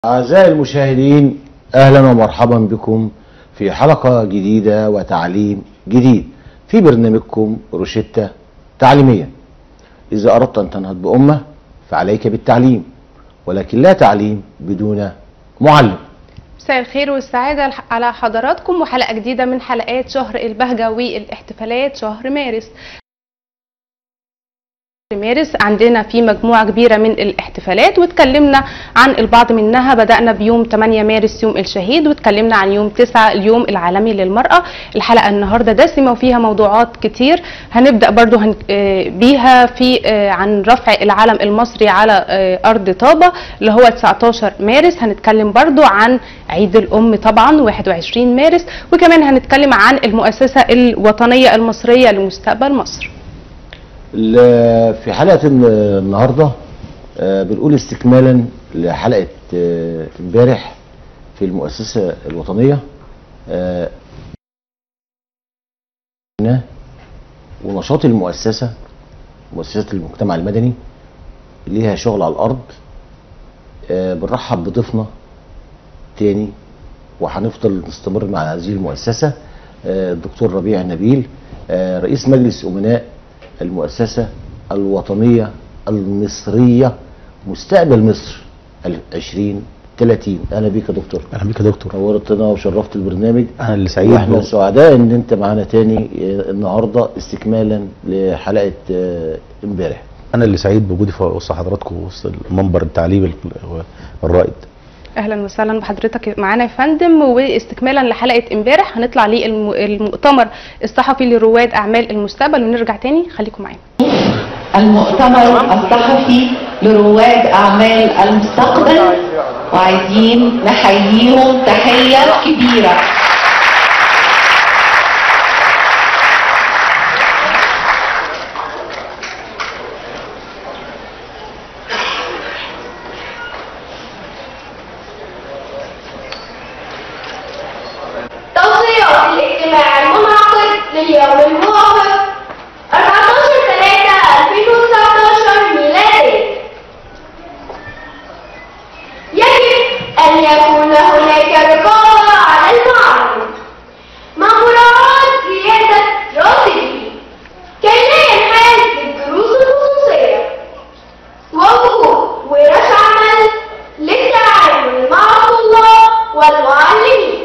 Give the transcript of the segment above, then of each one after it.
أعزائي المشاهدين أهلا ومرحبا بكم في حلقة جديدة وتعليم جديد في برنامجكم روشتة تعليمية إذا أردت أن تنهض بأمة فعليك بالتعليم ولكن لا تعليم بدون معلم مساء الخير والسعادة على حضراتكم وحلقة جديدة من حلقات شهر البهجة والاحتفالات شهر مارس مارس عندنا في مجموعة كبيرة من الاحتفالات واتكلمنا عن البعض منها بدأنا بيوم 8 مارس يوم الشهيد واتكلمنا عن يوم 9 اليوم العالمي للمرأة الحلقة النهاردة دسمة وفيها موضوعات كتير هنبدأ برضو هن آه بيها في آه عن رفع العلم المصري على آه أرض طابة اللي هو 19 مارس هنتكلم برضو عن عيد الأم طبعا 21 مارس وكمان هنتكلم عن المؤسسة الوطنية المصرية لمستقبل مصر ال- في حلقة النهاردة آه، بنقول استكمالا لحلقة آه، امبارح في المؤسسة الوطنية آه، ونشاط المؤسسة مؤسسة المجتمع المدني ليها شغل على الأرض آه، بنرحب بضيفنا تاني وهنفضل نستمر مع هذه المؤسسة آه، الدكتور ربيع نبيل آه، رئيس مجلس أمناء المؤسسة الوطنية المصرية مستقبل مصر 2030 أهلا بيك يا دكتور اهلا بيك يا دكتور نورتنا وشرفت البرنامج انا اللي سعيد واحنا بو- سعداء ان انت معانا تاني آه، النهارده استكمالا لحلقه آه، امبارح انا اللي سعيد بوجودي في وسط حضراتكم وسط المنبر التعليمي ال- الرائد اهلا وسهلا بحضرتك معانا يا فندم واستكمالا لحلقه امبارح هنطلع للمؤتمر الصحفي لرواد اعمال المستقبل ونرجع تاني خليكم معانا المؤتمر الصحفي لرواد أعمال المستقبل وعايزين نحييهم تحية كبيرة توصيات الاجتماع المنعقد لليوم الموافق 14 3 2019 ميلادي يجب أن يكون هناك رقابة على المعلم مع مراعاة زيادة راتبه كي لا ينحاز للدروس الخصوصية ووجود ورش عمل للتعامل مع الطلاب والمعلمين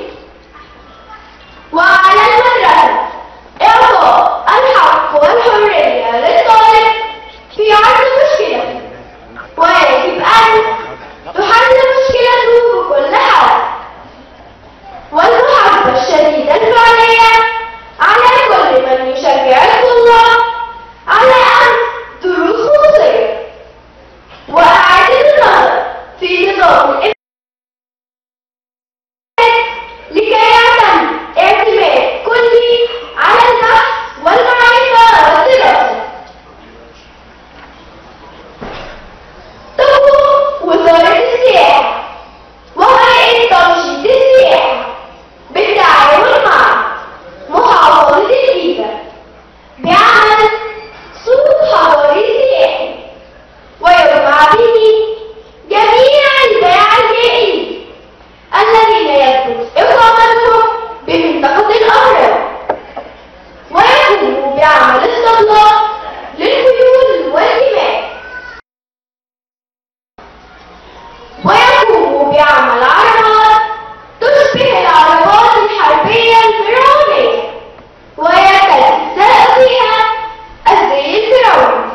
وعلى المدرسة إعطاء الحق والحرية للطالب في عرض مشكلته ويجب أن تحل مشكلته بكل حال والمحاسبة الشديدة الفعلية على كل من يشجع الطلاب على أخذ دروس خصوصية وإعادة النظر في نظام الإمتحان لكي يعتمد اعتماد كلي على البحث والمعرفة والدراسة. تقوم وزارة السياحة وهيئة تنشيط السياحة بالتعاون مع محافظة الجيزة بعمل سوق حضاري سياحي ويجمع به جميع الباع الجائلين الذين يثبت إقامتهم بمنطقة الأهرام ويقوموا بعمل استطلاع للخيول والدماء ويقوموا بعمل عربات تشبه العربات الحربية الفرعونية ويتجزأ فيها الزي الفرعوني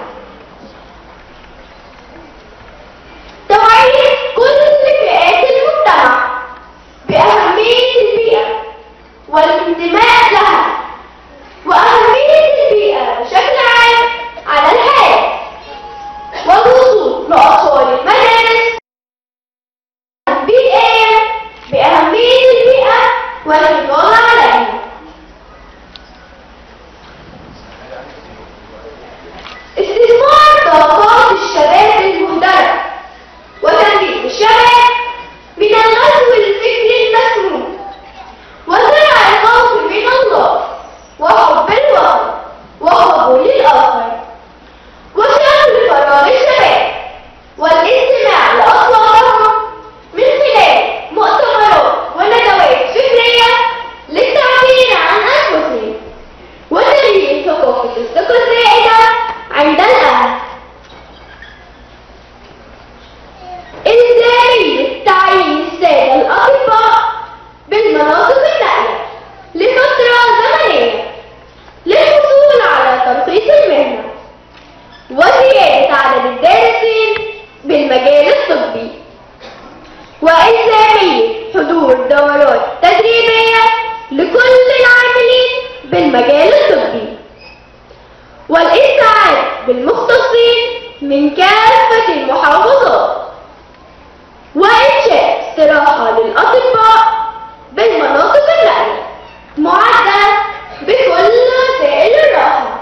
توعية كل فئات المجتمع بأهمية البيئة والانتماء لها وأهمية البيئة بشكل عام على الحياة والوصول لأطفال المدارس البيئية بأهمية البيئة والحفاظ عليها استثمار طاقات الشباب المهدرة وتنبيه الشباب من الغزو الفكري المسموم وزرع الخوف من الله وحب الوطن وحب للآخر وشغل فراغ الشباب والاستماع لأصواتهم من خلال حضور دورات تدريبية لكل العاملين بالمجال الطبي والإسعاد بالمختصين من كافة المحافظات وإنشاء استراحة للأطباء بالمناطق النائية معدة بكل وسائل الراحة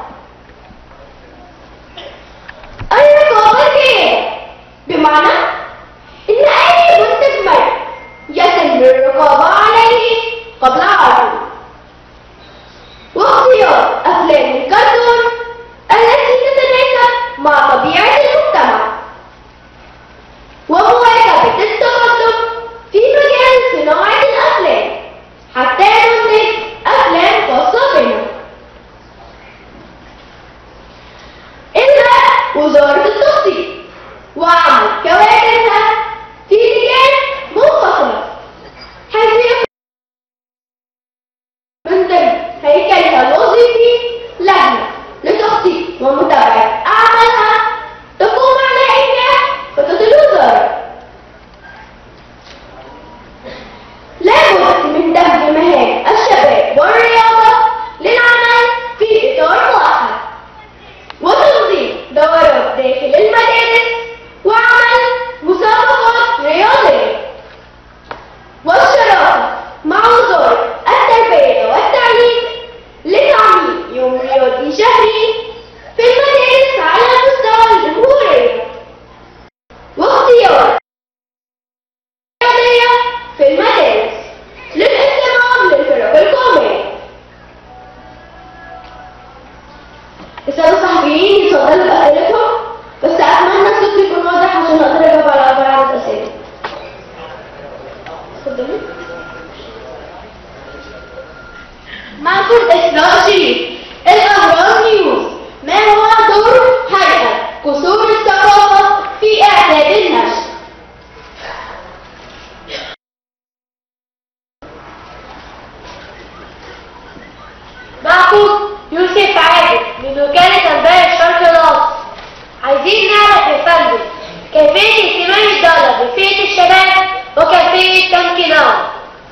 الرقابة الجيدة بمعنى إن أي منتج مرئي يتم الرقابة عليه قبل عرضه واختيار أفلام الكرتون التي تتناسب مع طبيعة المجتمع ومواكبة التقدم في مجال صناعة الأفلام حتى ننتج أفلام خاصة بنا إلغاء وزارة التخطيط وعمل كوادرها في لجان منفصلة حيث يكون من ضمن هيكلها الوظيفي لجنة لتخطيط ومتابعة أعمالها تقوم على إنجاح خطط الوزارة لابد من دمج مهام الشباب والرياضة للعمل في إطار واحد وتنظيم دورات داخل المدارس وعمل مسابقات رياضية والشراكة مع وزارة التربية والتعليم لتعميم يوم رياضي شهري في المدارس على مستوى الجمهورية واختيار رياضية في المدارس للاهتمام للفرق القومية السادة الصحفيين يتفضلوا بأسئلتهم بس أتمنى الصوت يكون واضح عشان أقدر أجاوب على أكبر عدد أسئلة. اتفضلي. معكم إسراء شريف الأهرام نيوز ما هو دور هيئة قصور الثقافة في إعداد النشر؟ معكم يوسف عادل من وكالة أنباء الشرق الأوسط عايزين نعرف يا فندم كيفية اهتمام الدولة بفئة الشباب وكيفية تمكينهم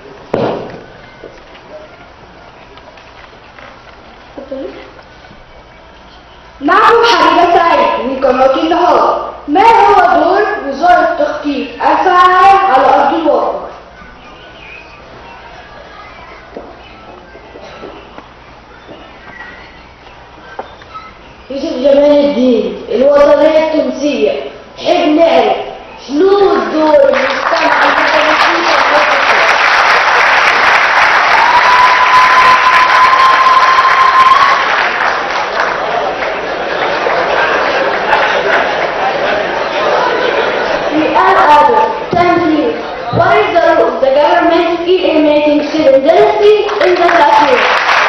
معكم حبيبة سعيد من قناة النهار ما هو دور وزارة التخطيط الفعال على أرض الواقع؟ يوسف جمال الدين الوطنية التونسية نحب نعرف شنو الدور المجتمع المتمكن في الخطة سؤال آخر تنظيم What is the role the government is in making student literacy in the classroom?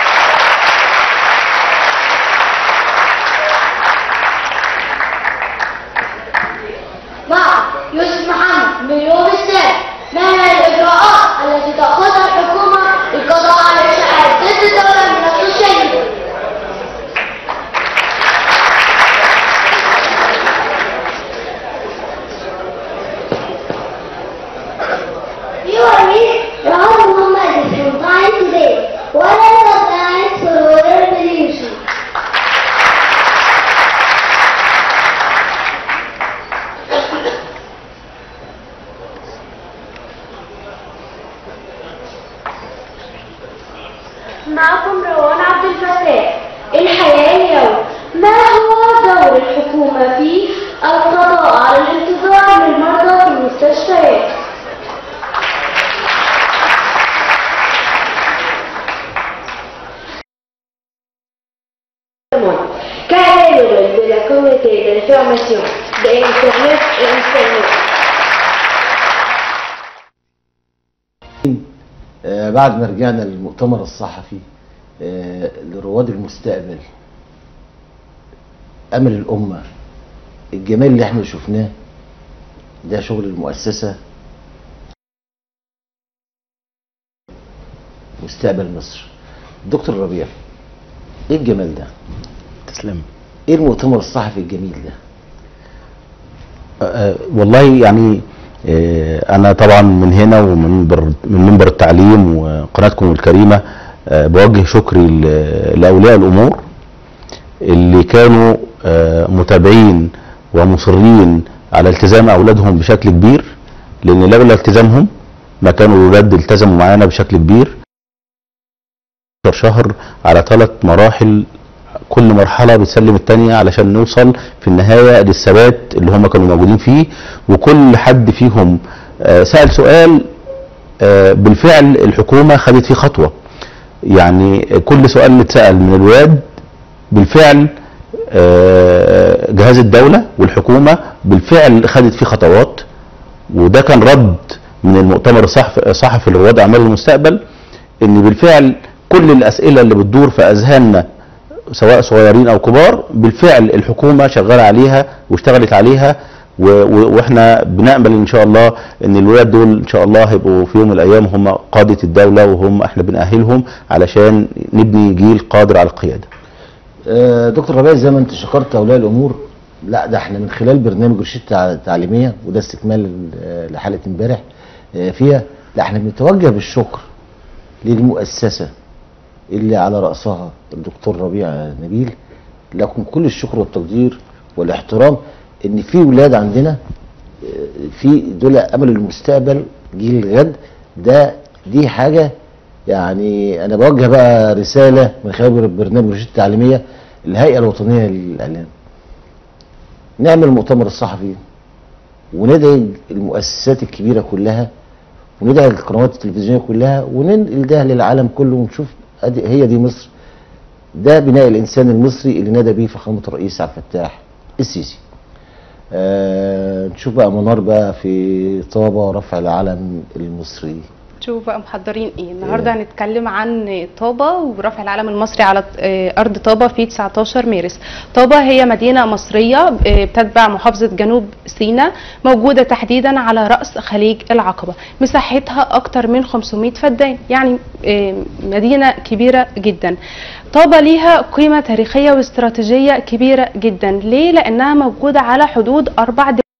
مع يوسف محمد من يوم السبت ما هي الإجراءات التي تأخذها الحكومة للقضاء على الإشاعات ضد الدولة من السوشيال ميديا؟ You are me, Rahul Muhammad from Time today. What are the plans for water pollution? معكم روان عبد الفتاح الحياة اليوم ما هو دور الحكومة في القضاء على الانتظار للمرضى في المستشفيات؟ Quel est le rôle de la communauté d'information d'Internet et Internet آه، بعد ما رجعنا للمؤتمر الصحفي آه، لرواد المستقبل امل الامه الجمال اللي احنا شفناه ده شغل المؤسسه مستقبل مصر دكتور ربيع ايه الجمال ده تسلم ايه المؤتمر الصحفي الجميل ده آه، والله يعني آه، انا طبعا من هنا ومن منبر من منبر التعليم وقناتكم الكريمه آه، بوجه شكري ل- لاولياء الامور اللي كانوا آه، متابعين ومصرين على التزام اولادهم بشكل كبير لان لولا التزامهم ما كانوا الولاد التزموا معانا بشكل كبير شهر على ثلاث مراحل كل مرحله بتسلم الثانيه علشان نوصل في النهايه للثبات اللي هم كانوا موجودين فيه وكل حد فيهم آه، سال سؤال آه، بالفعل الحكومه خدت فيه خطوه يعني كل سؤال اللي اتسال من الولاد بالفعل آه، جهاز الدوله والحكومه بالفعل خدت فيه خطوات وده كان رد من المؤتمر الصحف- الصحفي لرواد اعمال المستقبل ان بالفعل كل الاسئله اللي بتدور في اذهاننا سواء صغيرين او كبار بالفعل الحكومه شغاله عليها واشتغلت عليها و- و- واحنا بنامل ان شاء الله ان الولاد دول ان شاء الله هيبقوا في يوم من الايام هم قاده الدوله وهم احنا بنأهلهم علشان نبني جيل قادر على القياده. آه، دكتور ربيع زي ما انت شكرت اولياء الامور لا ده احنا من خلال برنامج رشيد التع- التعليميه وده استكمال آه، لحلقه امبارح آه، فيها لا احنا بنتوجه بالشكر للمؤسسه اللي على راسها الدكتور ربيع نبيل لكم كل الشكر والتقدير والاحترام ان في ولاد عندنا آه، في دول امل المستقبل جيل الغد ده دي حاجه يعني انا بوجه بقى رساله من خلال برنامج رشيد التعليميه الهيئه الوطنيه للاعلام نعمل المؤتمر الصحفي وندعي المؤسسات الكبيره كلها وندعي القنوات التلفزيونيه كلها وننقل ده للعالم كله ونشوف أدي هي دي مصر ده بناء الانسان المصري اللي نادى بيه فخامه الرئيس عبد الفتاح السيسي آه نشوف بقى منار بقى في طابه رفع العلم المصري شوف بقى محضرين ايه النهارده هنتكلم عن طابة ورفع العلم المصري على آه، ارض طابة في 19 مارس طابة هي مدينة مصرية آه، بتتبع محافظة جنوب سيناء موجودة تحديدا على رأس خليج العقبة مساحتها اكتر من 500 فدان يعني آه، مدينة كبيرة جدا طابة ليها قيمة تاريخية واستراتيجية كبيرة جدا ليه لانها موجودة على حدود اربع دول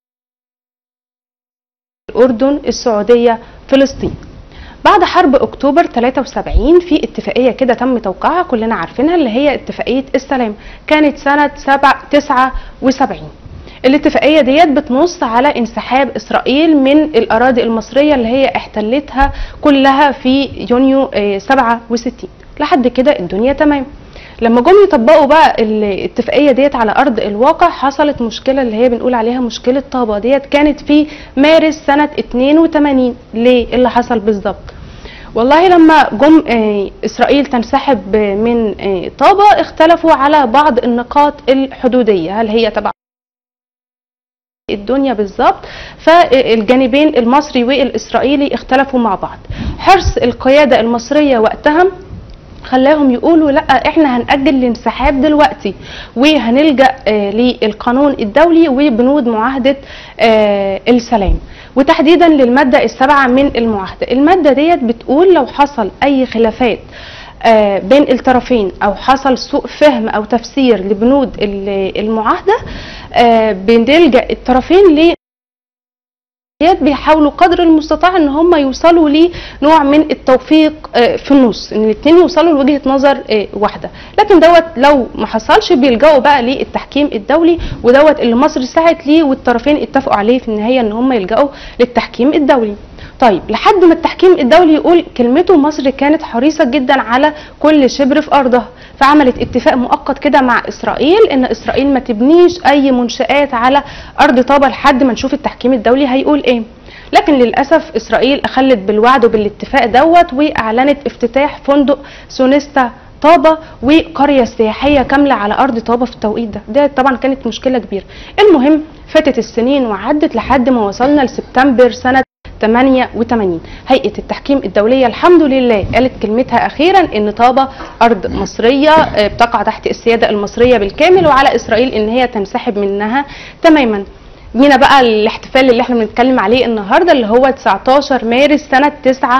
الأردن السعودية فلسطين بعد حرب اكتوبر 73 في اتفاقيه كده تم توقيعها كلنا عارفينها اللي هي اتفاقيه السلام كانت سنه 7 79 الاتفاقيه ديت بتنص على انسحاب اسرائيل من الاراضي المصريه اللي هي احتلتها كلها في يونيو آه، 67 لحد كده الدنيا تمام لما جم يطبقوا بقى الاتفاقيه ديت على ارض الواقع حصلت مشكله اللي هي بنقول عليها مشكله طابه ديت كانت في مارس سنه 82 ليه إيه اللي حصل بالظبط والله لما جم آه، اسرائيل تنسحب من آه، طابه اختلفوا على بعض النقاط الحدوديه هل هي تبع الدنيا بالظبط فالجانبين المصري والاسرائيلي اختلفوا مع بعض حرص القياده المصريه وقتها خلاهم يقولوا لا احنا هنأجل الانسحاب دلوقتي وهنلجأ آه للقانون الدولي وبنود معاهدة آه السلام وتحديدا للمادة السابعة من المعاهدة المادة ديت بتقول لو حصل أي خلافات آه بين الطرفين أو حصل سوء فهم أو تفسير لبنود ال- المعاهدة آه بنلجأ الطرفين ل الجمعيات بيحاولوا قدر المستطاع ان هم يوصلوا لنوع من التوفيق آه، في النص ان الاثنين يوصلوا لوجهه نظر آه، واحده لكن دوت لو ما حصلش بيلجأوا بقى للتحكيم الدولي ودوت اللي مصر سعت ليه والطرفين اتفقوا عليه في النهايه ان هم يلجأوا للتحكيم الدولي طيب لحد ما التحكيم الدولي يقول كلمته مصر كانت حريصه جدا على كل شبر في ارضها فعملت اتفاق مؤقت كده مع اسرائيل ان اسرائيل ما تبنيش اي منشآت على ارض طابا لحد ما نشوف التحكيم الدولي هيقول ايه لكن للاسف اسرائيل اخلت بالوعد وبالاتفاق دوت واعلنت افتتاح فندق سونيستا طابة وقرية سياحية كاملة على أرض طابة في التوقيت ده ده طبعا كانت مشكلة كبيرة المهم فاتت السنين وعدت لحد ما وصلنا لسبتمبر سنة 88 هيئة التحكيم الدولية الحمد لله قالت كلمتها أخيرا إن طابة أرض مصرية آه، بتقع تحت السيادة المصرية بالكامل وعلى إسرائيل إن هي تنسحب منها تماما جينا بقى الاحتفال اللي احنا بنتكلم عليه النهارده اللي هو 19 مارس سنه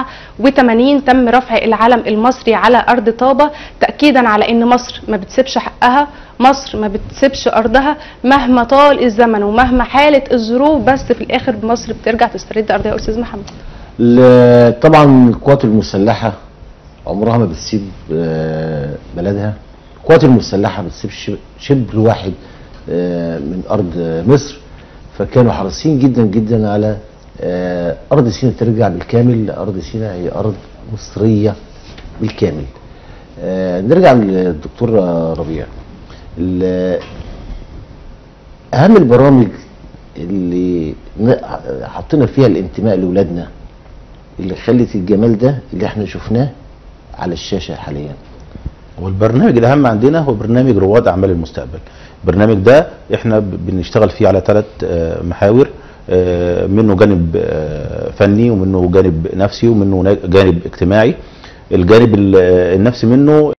89 تم رفع العلم المصري على ارض طابه تاكيدا على ان مصر ما بتسيبش حقها مصر ما بتسيبش ارضها مهما طال الزمن ومهما حالت الظروف بس في الاخر مصر بترجع تسترد ارضها يا استاذ محمد ل- طبعا القوات المسلحة عمرها ما بتسيب آه، بلدها القوات المسلحة ما بتسيبش شبر واحد آه، من أرض آه، مصر فكانوا حريصين جدا جدا على آه، أرض سيناء ترجع بالكامل أرض سيناء هي أرض مصرية بالكامل آه، نرجع للدكتور آه، ربيع ال- أهم البرامج اللي ن- حطينا فيها الانتماء لأولادنا اللي خلت الجمال ده اللي احنا شفناه على الشاشة حاليا والبرنامج الاهم عندنا هو برنامج رواد اعمال المستقبل البرنامج ده احنا ب- بنشتغل فيه على ثلاث محاور آه، منه جانب آه، فني ومنه جانب نفسي ومنه نا- جانب اجتماعي الجانب ال- آه، النفسي منه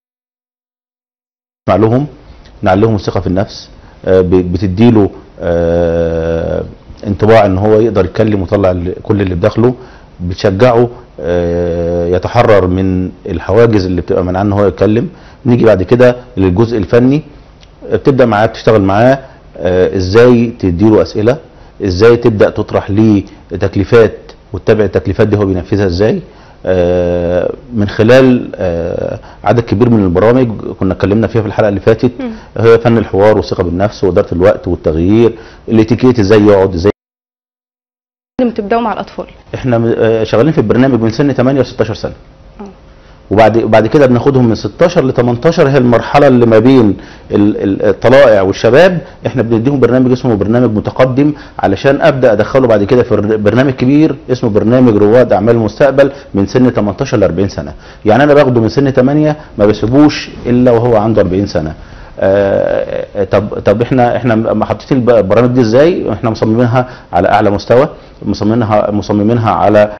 نسمع لهم نعلمهم الثقه في النفس آه، ب- بتديله آه، انطباع ان هو يقدر يتكلم ويطلع ال- كل اللي بداخله بتشجعه آه، يتحرر من الحواجز اللي بتبقى منعاه ان هو يتكلم نيجي بعد كده للجزء الفني آه، بتبدا معاه تشتغل معاه آه، ازاي تديله اسئله ازاي تبدا تطرح ليه تكليفات وتتابع التكليفات دي هو بينفذها ازاي آه، من خلال آه، عدد كبير من البرامج كنا اتكلمنا فيها في الحلقه اللي فاتت هي فن الحوار والثقه بالنفس واداره الوقت والتغيير الاتيكيت ازاي يقعد ازاي لازم تبداوا مع الاطفال احنا م- آه، شغالين في البرنامج من سن 8 ل 16 سنه آه. وبعد بعد كده بناخدهم من 16 ل 18 هي المرحله اللي ما بين ال- ال- الطلائع والشباب احنا بنديهم برنامج اسمه برنامج متقدم علشان ابدا ادخله بعد كده في الر- برنامج كبير اسمه برنامج رواد اعمال المستقبل من سن 18 ل 40 سنه يعني انا باخده من سن 8 ما بسيبوش الا وهو عنده 40 سنه آه، آه، طب طب احنا احنا م- حاطين الب- البرامج دي ازاي احنا مصممينها على اعلى مستوى مصممينها مصممينها على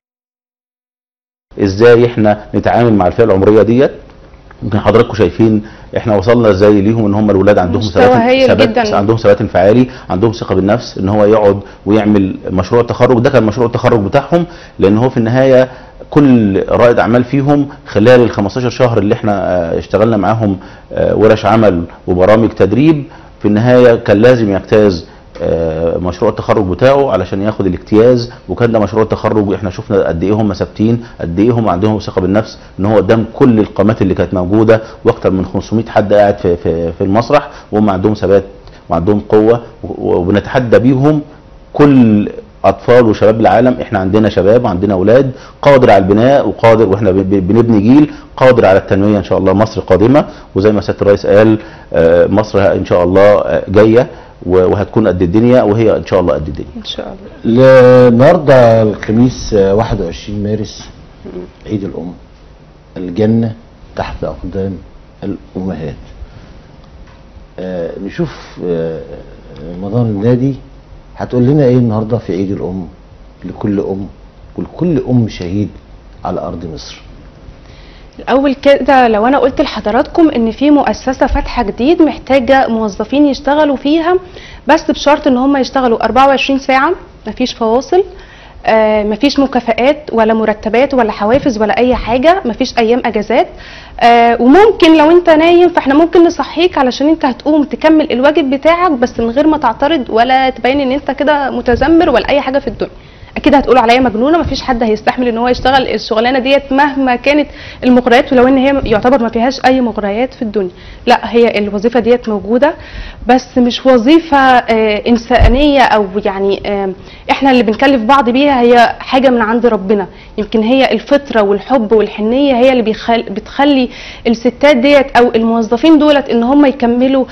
ازاي احنا نتعامل مع الفئه العمريه ديت يمكن حضراتكم شايفين احنا وصلنا ازاي ليهم ان هم الاولاد عندهم مستوى ثبات هايل ثبات جداً. عندهم ثبات انفعالي عندهم ثقه بالنفس ان هو يقعد ويعمل مشروع التخرج ده كان مشروع التخرج بتاعهم لان هو في النهايه كل رائد اعمال فيهم خلال ال 15 شهر اللي احنا آه، اشتغلنا معاهم آه، ورش عمل وبرامج تدريب في النهايه كان لازم يجتاز آه، مشروع التخرج بتاعه علشان ياخد الاجتياز وكان ده مشروع التخرج احنا شفنا قد ايه هم ثابتين قد ايه هم عندهم ثقه بالنفس ان هو قدام كل القامات اللي كانت موجوده واكثر من 500 حد قاعد في في, في المسرح وهم عندهم ثبات وعندهم قوه و- وبنتحدى بيهم كل اطفال وشباب العالم احنا عندنا شباب وعندنا اولاد قادر على البناء وقادر واحنا ب- ب- بنبني جيل قادر على التنميه ان شاء الله مصر قادمه وزي ما سياده الرئيس قال آه، مصر ان شاء الله آه، جايه و- وهتكون قد الدنيا وهي ان شاء الله قد الدنيا ان شاء الله النهارده الخميس آه، 21 مارس عيد الأم الجنة تحت أقدام الأمهات آه، نشوف آه، مدام النادي هتقول لنا ايه النهارده في عيد الأم لكل أم ولكل أم شهيد على أرض مصر الاول كده لو انا قلت لحضراتكم ان في مؤسسه فاتحه جديد محتاجه موظفين يشتغلوا فيها بس بشرط ان هم يشتغلوا 24 ساعه مفيش فواصل آه، مفيش مكافآت ولا مرتبات ولا حوافز ولا اي حاجه مفيش ايام اجازات آه، وممكن لو انت نايم فاحنا ممكن نصحيك علشان انت هتقوم تكمل الواجب بتاعك بس من غير ما تعترض ولا تبين ان انت كده متذمر ولا اي حاجه في الدنيا اكيد هتقولوا عليا مجنونه مفيش حد هيستحمل ان هو يشتغل الشغلانه ديت مهما كانت المغريات ولو ان هي يعتبر ما فيهاش اي مغريات في الدنيا لا هي الوظيفه ديت موجوده بس مش وظيفه آه، انسانيه او يعني آه، احنا اللي بنكلف بعض بيها هي حاجه من عند ربنا يمكن هي الفطره والحب والحنيه هي اللي بيخل بتخلي الستات ديت او الموظفين دولت ان هم يكملوا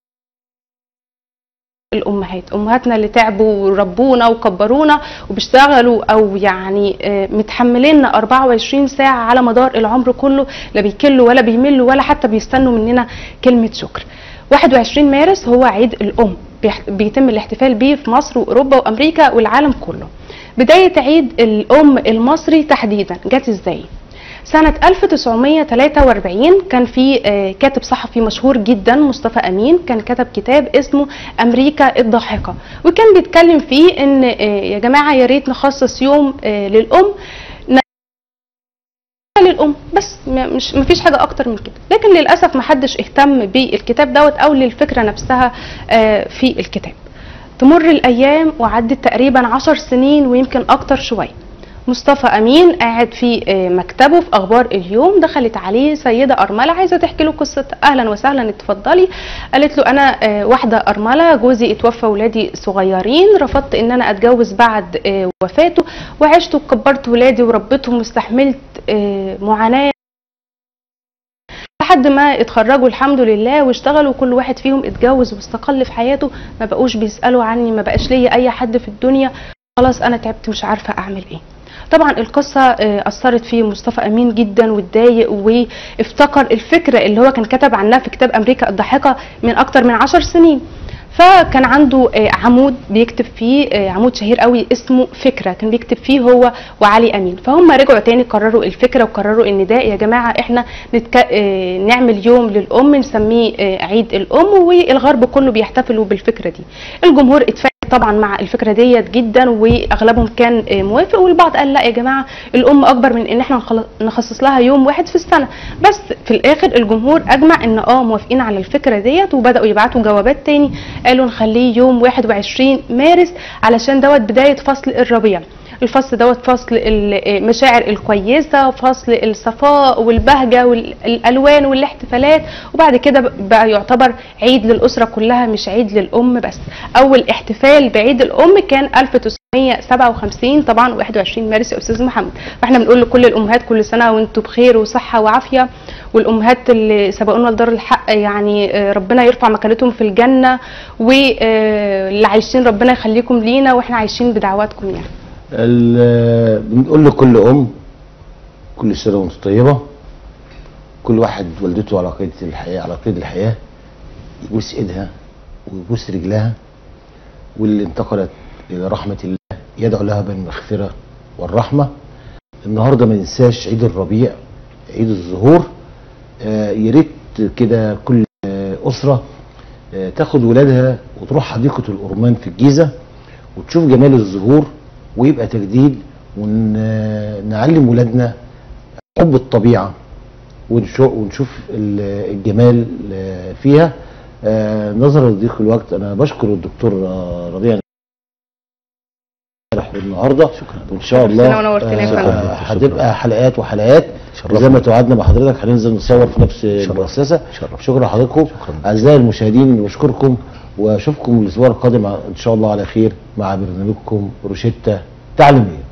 الامهات امهاتنا اللي تعبوا وربونا وكبرونا وبيشتغلوا او يعني آه، متحملين 24 ساعه على مدار العمر كله لا بيكلوا ولا بيملوا ولا حتى بيستنوا مننا كلمه شكر 21 مارس هو عيد الام بيح- بيتم الاحتفال بيه في مصر واوروبا وامريكا والعالم كله بدايه عيد الام المصري تحديدا جت ازاي سنة 1943 كان في آه، كاتب صحفي مشهور جدا مصطفى أمين كان كتب كتاب اسمه أمريكا الضاحكة وكان بيتكلم فيه إن آه، يا جماعة يا ريت نخصص يوم آه، للأم للام بس ما- مش مفيش حاجه اكتر من كده لكن للاسف ما حدش اهتم بالكتاب دوت او للفكره نفسها آه، في الكتاب تمر الايام وعدت تقريبا عشر سنين ويمكن اكتر شويه مصطفى امين قاعد في آه، مكتبه في اخبار اليوم دخلت عليه سيده ارمله عايزه تحكي له قصه اهلا وسهلا اتفضلي قالت له انا آه، واحده ارمله جوزي اتوفى ولادي صغيرين رفضت ان انا اتجوز بعد آه، وفاته وعشت وكبرت ولادي وربيتهم واستحملت آه، معاناه لحد ما اتخرجوا الحمد لله واشتغلوا كل واحد فيهم اتجوز واستقل في حياته ما بقوش بيسالوا عني ما بقاش ليا اي حد في الدنيا خلاص انا تعبت مش عارفه اعمل ايه طبعا القصة آه، أثرت في مصطفى أمين جدا واتضايق وافتكر الفكرة اللي هو كان كتب عنها في كتاب أمريكا الضاحكة من أكتر من عشر سنين فكان عنده آه، عمود بيكتب فيه آه، عمود شهير قوي اسمه فكرة كان بيكتب فيه هو وعلي أمين فهم رجعوا تاني قرروا الفكرة وقرروا إن ده يا جماعة إحنا نتك... آه، نعمل يوم للأم نسميه آه، عيد الأم والغرب كله بيحتفلوا بالفكرة دي الجمهور اتفاجئ طبعا مع الفكره ديت جدا واغلبهم كان آه، موافق والبعض قال لا يا جماعه الام اكبر من ان احنا نخل- نخصص لها يوم واحد في السنه بس في الاخر الجمهور اجمع ان اه موافقين على الفكره ديت وبداوا يبعتوا جوابات تاني قالوا نخليه يوم 21 مارس علشان دوت بدايه فصل الربيع الفصل دوت فصل المشاعر الكويسه فصل الصفاء والبهجه والالوان والاحتفالات وبعد كده بقى يعتبر عيد للاسره كلها مش عيد للام بس اول احتفال بعيد الام كان 1957 طبعا 21 مارس يا استاذ محمد فاحنا بنقول لكل الامهات كل سنه وانتم بخير وصحه وعافيه والامهات اللي سبقونا لدار الحق يعني آه، ربنا يرفع مكانتهم في الجنه واللي عايشين ربنا يخليكم لينا واحنا عايشين بدعواتكم يعني ال- بنقول لكل ام كل سنه وانت طيبه كل واحد والدته على قيد الحياه على قيد الحياه يبوس ايدها ويبوس رجلها واللي انتقلت الى رحمه الله يدعو لها بالمغفره والرحمه النهارده ما ننساش عيد الربيع عيد الزهور آه، يا ريت كده كل آه، اسره آه، تاخد ولادها وتروح حديقه الأورمان في الجيزه وتشوف جمال الزهور ويبقى تجديد ونعلم ولادنا حب الطبيعه ونشو- ونشوف ال- الجمال آه، فيها آه، نظرا لضيق الوقت انا بشكر الدكتور آه، ربيع شرح النهارده شكرا وان شاء الله نورتنا ونورتنا يا فندم. آه، هتبقى حلقات وحلقات شرفنا. زي ما توعدنا مع حضرتك هننزل نصور في نفس المؤسسه شرف. شكرا لحضراتكم اعزائي المشاهدين بشكركم واشوفكم الاسبوع القادم ان شاء الله على خير مع برنامجكم روشيتا تعليميه